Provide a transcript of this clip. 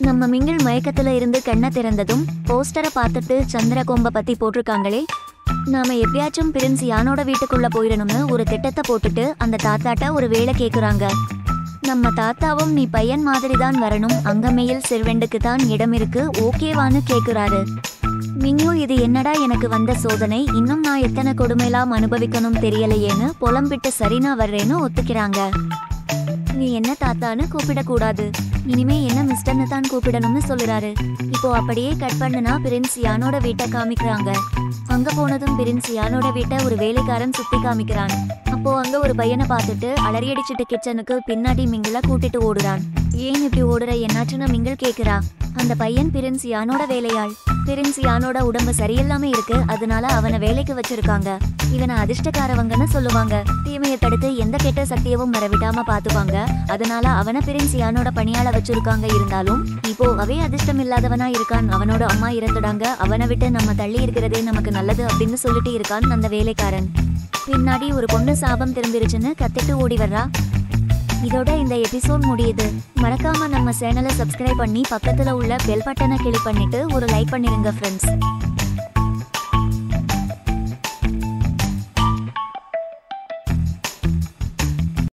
நம்ம மிங்கிள் மயக்கத்துல இருந்து கண்ணை திறந்ததும் போஸ்டரை பார்த்துட்டு சந்திர கொம்ப பத்தி போட்டிருக்காங்களே நாம எப்பயாச்சும் பிரின்ஸ் யானோட வீட்டுக்குள்ள போயிடணும்னு ஒரு திட்டத்தை போட்டுட்டு அந்த தாத்தாட்ட ஒரு வேலை கேக்குறாங்க நம்ம தாத்தாவும் நீ பையன் மாதிரி தான் வரணும் அங்கமையில் செல்வெண்டுக்கு தான் இடம் இருக்கு ஓகேவான்னு கேக்குறாரு மிங்கு இது என்னடா எனக்கு வந்த சோதனை இன்னும் நான் எத்தனை கொடுமைலாம் அனுபவிக்கணும் தெரியலையேன்னு புலம்பிட்டு சரி நான் வர்றேன்னு ஒத்துக்கிறாங்க நீ என்ன தாத்தான்னு கூப்பிடக்கூடாது இனிமே என்ன மிஸ்டர்னு தான் கூப்பிடணும்னு சொல்லுறாரு இப்போ அப்படியே கட் பண்ணுனா பிரின்ஸ் யானோட வீட்டை காமிக்கிறாங்க அங்க போனதும் பிரின்ஸ் யானோட வீட்டை ஒரு வேலைக்காரன் சுத்தி காமிக்கிறான் அப்போ அங்க ஒரு பையனை பார்த்துட்டு அலறியடிச்சிட்டு கிச்சனுக்கு பின்னாடி மிங்கில கூட்டிட்டு ஓடுறான் ஏன் இப்படி ஓடுற என்னாச்சுன்னு மிங்கிள் கேக்குறா அந்த பையன் பிரின்ஸ் யானோட வேலையாள் பிரின்ஸ் யானோட உடம்பு சரியில்லாம இருக்கு அதனால அவனை வேலைக்கு வச்சிருக்காங்க இவனை அதிர்ஷ்டக்காரவங்கன்னு சொல்லுவாங்க தீமையை தடுத்து எந்த கெட்ட சக்தியவும் வரவிடாம பாத்துப்பாங்க அதனால அவனை பிரின்ஸ் யானோட பணியாள வச்சிருக்காங்க இருந்தாலும் இப்போ அவே அதிர்ஷ்டம் இல்லாதவனா இருக்கான் அவனோட அம்மா இறந்துடாங்க அவனை விட்டு நம்ம தள்ளி இருக்கிறதே நமக்கு நல்லது அப்படின்னு சொல்லிட்டு இருக்கான் அந்த வேலைக்காரன் பின்னாடி ஒரு பொண்ணு சாபம் திரும்பிருச்சுன்னு கத்திட்டு ஓடி வர்றா இதோட இந்த எபிசோட் முடியுது மறக்காம நம்ம சேனலை சப்ஸ்கிரைப் பண்ணி பக்கத்துல உள்ள பெல் பட்டனை கிளிக் பண்ணிட்டு ஒரு லைக் பண்ணிருங்க ஃப்ரெண்ட்ஸ்